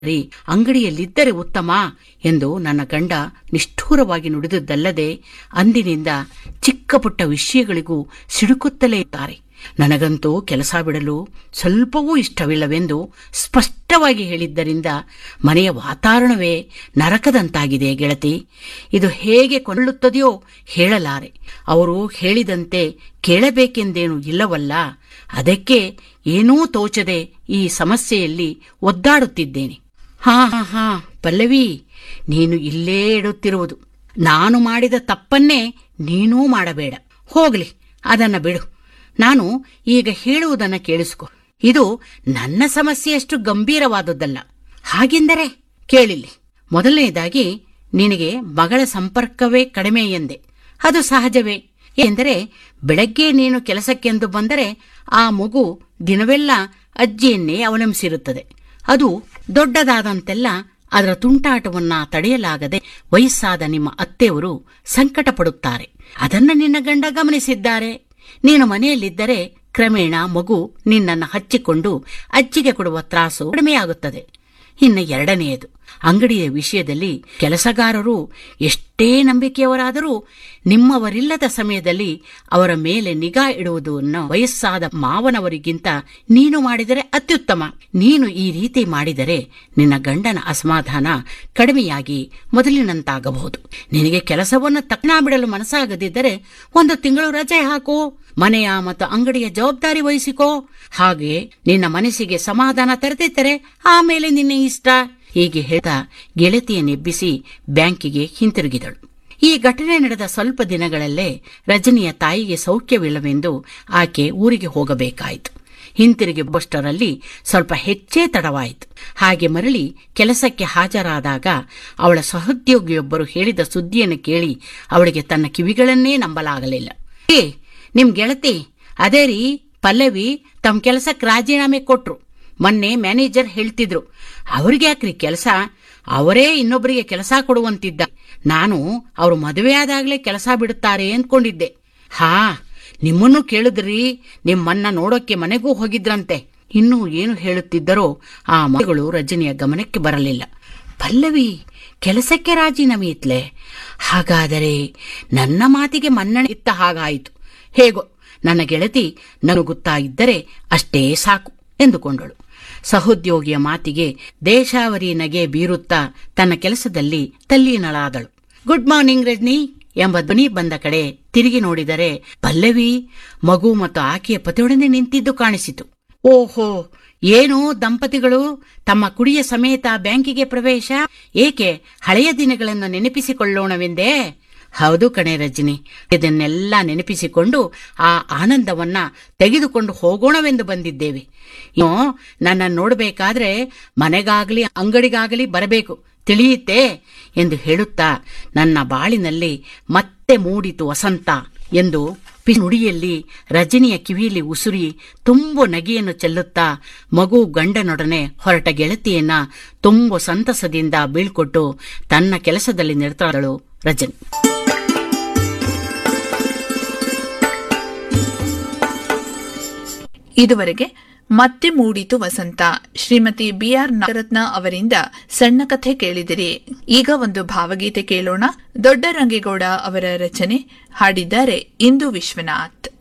ರೀ ಅಂಗಡಿಯಲ್ಲಿದ್ದರೆ ಉತ್ತಮ ಎಂದು ನನ್ನ ಗಂಡ ನಿಷ್ಠೂರವಾಗಿ ನುಡಿದುದಲ್ಲದೆ ಅಂದಿನಿಂದ ಚಿಕ್ಕ ಪುಟ್ಟ ವಿಷಯಗಳಿಗೂ ಸಿಡುಕುತ್ತಲೇ ಇದ್ದಾರೆ ನನಗಂತೂ ಕೆಲಸ ಬಿಡಲು ಸ್ವಲ್ಪವೂ ಇಷ್ಟವಿಲ್ಲವೆಂದು ಸ್ಪಷ್ಟವಾಗಿ ಹೇಳಿದ್ದರಿಂದ ಮನೆಯ ವಾತಾವರಣವೇ ನರಕದಂತಾಗಿದೆ ಗೆಳತಿ ಇದು ಹೇಗೆ ಕೊಳ್ಳುತ್ತದೆಯೋ ಹೇಳಲಾರೆ ಅವರು ಹೇಳಿದಂತೆ ಕೇಳಬೇಕೆಂದೇನು ಇಲ್ಲವಲ್ಲ ಅದಕ್ಕೆ ಏನೂ ತೋಚದೆ ಈ ಸಮಸ್ಯೆಯಲ್ಲಿ ಒದ್ದಾಡುತ್ತಿದ್ದೇನೆ ಹಾ ಹಾ ಹಾ ಪಲ್ಲವಿ ನೀನು ಇಲ್ಲೇ ಇಡುತ್ತಿರುವುದು ನಾನು ಮಾಡಿದ ತಪ್ಪನ್ನೇ ನೀನೂ ಮಾಡಬೇಡ ಹೋಗ್ಲಿ ಅದನ್ನ ಬಿಡು ನಾನು ಈಗ ಹೇಳುವುದನ್ನ ಕೇಳಿಸ್ಕೊ ಇದು ನನ್ನ ಸಮಸ್ಯೆಯಷ್ಟು ಗಂಭೀರವಾದದ್ದಲ್ಲ ಹಾಗೆಂದರೆ ಕೇಳಿಲ್ಲಿ ಮೊದಲನೇದಾಗಿ ನಿನಗೆ ಮಗಳ ಸಂಪರ್ಕವೇ ಕಡಿಮೆ ಎಂದೆ ಅದು ಸಹಜವೇ ಎಂದರೆ ಬೆಳಗ್ಗೆ ನೀನು ಕೆಲಸಕ್ಕೆಂದು ಬಂದರೆ ಆ ಮಗು ದಿನವೆಲ್ಲ ಅಜ್ಜಿಯನ್ನೇ ಅವಲಂಬಿಸಿರುತ್ತದೆ ಅದು ದೊಡ್ಡದಾದಂತೆಲ್ಲ ಅದರ ತುಂಟಾಟವನ್ನ ತಡೆಯಲಾಗದೆ ವಯಸ್ಸಾದ ನಿಮ್ಮ ಅತ್ತೆಯವರು ಸಂಕಟ ಪಡುತ್ತಾರೆ ಅದನ್ನ ನಿನ್ನ ಗಂಡ ಗಮನಿಸಿದ್ದಾರೆ ನೀನು ಮನೆಯಲ್ಲಿದ್ದರೆ ಕ್ರಮೇಣ ಮಗು ನಿನ್ನನ್ನು ಹಚ್ಚಿಕೊಂಡು ಅಜ್ಜಿಗೆ ಕೊಡುವ ತ್ರಾಸು ಕಡಿಮೆಯಾಗುತ್ತದೆ ಇನ್ನು ಎರಡನೆಯದು ಅಂಗಡಿಯ ವಿಷಯದಲ್ಲಿ ಕೆಲಸಗಾರರು ಎಷ್ಟೇ ನಂಬಿಕೆಯವರಾದರೂ ನಿಮ್ಮವರಿಲ್ಲದ ಸಮಯದಲ್ಲಿ ಅವರ ಮೇಲೆ ನಿಗಾ ಇಡುವುದನ್ನು ವಯಸ್ಸಾದ ಮಾವನವರಿಗಿಂತ ನೀನು ಮಾಡಿದರೆ ಅತ್ಯುತ್ತಮ ನೀನು ಈ ರೀತಿ ಮಾಡಿದರೆ ನಿನ್ನ ಗಂಡನ ಅಸಮಾಧಾನ ಕಡಿಮೆಯಾಗಿ ಮೊದಲಿನಂತಾಗಬಹುದು ನಿನಗೆ ಕೆಲಸವನ್ನು ತಕ್ಷಣ ಬಿಡಲು ಮನಸ್ಸಾಗದಿದ್ದರೆ ಒಂದು ತಿಂಗಳು ರಜೆ ಹಾಕು ಮನೆಯ ಮತ್ತು ಅಂಗಡಿಯ ಜವಾಬ್ದಾರಿ ವಹಿಸಿಕೋ ಹಾಗೆ ನಿನ್ನ ಮನಸ್ಸಿಗೆ ಸಮಾಧಾನ ತರೆದಿದ್ದರೆ ಆಮೇಲೆ ನಿನ್ನ ಇಷ್ಟ ಹೀಗೆ ಹೇಳ್ತಾ ಗೆಳತಿಯನ್ನೆಬ್ಬಿಸಿ ಬ್ಯಾಂಕಿಗೆ ಹಿಂತಿರುಗಿದಳು ಈ ಘಟನೆ ನಡೆದ ಸ್ವಲ್ಪ ದಿನಗಳಲ್ಲೇ ರಜನಿಯ ತಾಯಿಗೆ ಸೌಖ್ಯವಿಲ್ಲವೆಂದು ಆಕೆ ಊರಿಗೆ ಹೋಗಬೇಕಾಯಿತು ಹಿಂತಿರುಗಿ ಬಷ್ಟರಲ್ಲಿ ಸ್ವಲ್ಪ ಹೆಚ್ಚೇ ತಡವಾಯಿತು ಹಾಗೆ ಮರಳಿ ಕೆಲಸಕ್ಕೆ ಹಾಜರಾದಾಗ ಅವಳ ಸಹೋದ್ಯೋಗಿಯೊಬ್ಬರು ಹೇಳಿದ ಸುದ್ದಿಯನ್ನು ಕೇಳಿ ಅವಳಿಗೆ ತನ್ನ ಕಿವಿಗಳನ್ನೇ ನಂಬಲಾಗಲಿಲ್ಲ ಏ ನಿಮ್ ಗೆಳತಿ ಅದೇ ರೀ ಪಲ್ಲವಿ ತಮ್ಮ ಕೆಲಸಕ್ಕೆ ರಾಜೀನಾಮೆ ಕೊಟ್ರು ಮೊನ್ನೆ ಮ್ಯಾನೇಜರ್ ಹೇಳ್ತಿದ್ರು ಅವ್ರಿಗೆ ಯಾಕ್ರಿ ಕೆಲಸ ಅವರೇ ಇನ್ನೊಬ್ಬರಿಗೆ ಕೆಲಸ ಕೊಡುವಂತಿದ್ದ ನಾನು ಅವರು ಮದುವೆಯಾದಾಗ್ಲೇ ಕೆಲಸ ಬಿಡುತ್ತಾರೆ ಅಂದ್ಕೊಂಡಿದ್ದೆ ಹಾ ನಿಮ್ಮನ್ನು ಕೇಳಿದ್ರಿ ನಿಮ್ಮನ್ನ ನೋಡೋಕೆ ಮನೆಗೂ ಹೋಗಿದ್ರಂತೆ ಇನ್ನೂ ಏನು ಹೇಳುತ್ತಿದ್ದರೋ ಆ ಮಗಳು ರಜನಿಯ ಗಮನಕ್ಕೆ ಬರಲಿಲ್ಲ ಪಲ್ಲವಿ ಕೆಲಸಕ್ಕೆ ರಾಜೀನಾಮೆ ಇತ್ಲೆ ಹಾಗಾದರೆ ನನ್ನ ಮಾತಿಗೆ ಮನ್ನಣೆ ಇತ್ತ ಹಾಗಾಯಿತು ಹೇಗೋ ನನ್ನ ಗೆಳತಿ ನನುಗುತ್ತಾ ಇದ್ದರೆ ಅಷ್ಟೇ ಸಾಕು ಎಂದುಕೊಂಡಳು ಸಹೋದ್ಯೋಗಿಯ ಮಾತಿಗೆ ದೇಶಾವರಿ ನಗೆ ಬೀರುತ್ತಾ ತನ್ನ ಕೆಲಸದಲ್ಲಿ ತಲ್ಲೀನಳಾದಳು ಗುಡ್ ಮಾರ್ನಿಂಗ್ ರಜನಿ ಎಂಬ ಧ್ವನಿ ಬಂದ ಕಡೆ ತಿರುಗಿ ನೋಡಿದರೆ ಪಲ್ಲವಿ ಮಗು ಮತ್ತು ಆಕೆಯ ಪತಿಯೊಡನೆ ನಿಂತಿದ್ದು ಕಾಣಿಸಿತು ಓಹೋ ಏನು ದಂಪತಿಗಳು ತಮ್ಮ ಕುಡಿಯ ಸಮೇತ ಬ್ಯಾಂಕಿಗೆ ಪ್ರವೇಶ ಏಕೆ ಹಳೆಯ ದಿನಗಳನ್ನು ನೆನಪಿಸಿಕೊಳ್ಳೋಣವೆಂದೇ ಹೌದು ಕಣೆ ರಜನಿ ಇದನ್ನೆಲ್ಲ ನೆನಪಿಸಿಕೊಂಡು ಆ ಆನಂದವನ್ನ ತೆಗೆದುಕೊಂಡು ಹೋಗೋಣವೆಂದು ಬಂದಿದ್ದೇವೆ ಇನ್ನು ನನ್ನ ನೋಡಬೇಕಾದ್ರೆ ಮನೆಗಾಗಲಿ ಅಂಗಡಿಗಾಗಲಿ ಬರಬೇಕು ತಿಳಿಯುತ್ತೆ ಎಂದು ಹೇಳುತ್ತಾ ನನ್ನ ಬಾಳಿನಲ್ಲಿ ಮತ್ತೆ ಮೂಡಿತು ವಸಂತ ಎಂದು ಪಿ ನುಡಿಯಲ್ಲಿ ರಜನಿಯ ಕಿವಿಯಲ್ಲಿ ಉಸುರಿ ತುಂಬು ನಗೆಯನ್ನು ಚೆಲ್ಲುತ್ತಾ ಮಗು ಗಂಡನೊಡನೆ ಹೊರಟ ಗೆಳತಿಯನ್ನ ತುಂಬು ಸಂತಸದಿಂದ ಬೀಳ್ಕೊಟ್ಟು ತನ್ನ ಕೆಲಸದಲ್ಲಿ ನಿರತಳಳು ರಜನಿ ಇದುವರೆಗೆ ಮತ್ತೆ ಮೂಡಿತು ವಸಂತ ಶ್ರೀಮತಿ ಬಿಆರ್ ನಾಗರತ್ನ ಅವರಿಂದ ಸಣ್ಣ ಕಥೆ ಕೇಳಿದಿರಿ ಈಗ ಒಂದು ಭಾವಗೀತೆ ಕೇಳೋಣ ದೊಡ್ಡ ರಂಗೇಗೌಡ ಅವರ ರಚನೆ ಹಾಡಿದ್ದಾರೆ ಇಂದು ವಿಶ್ವನಾಥ್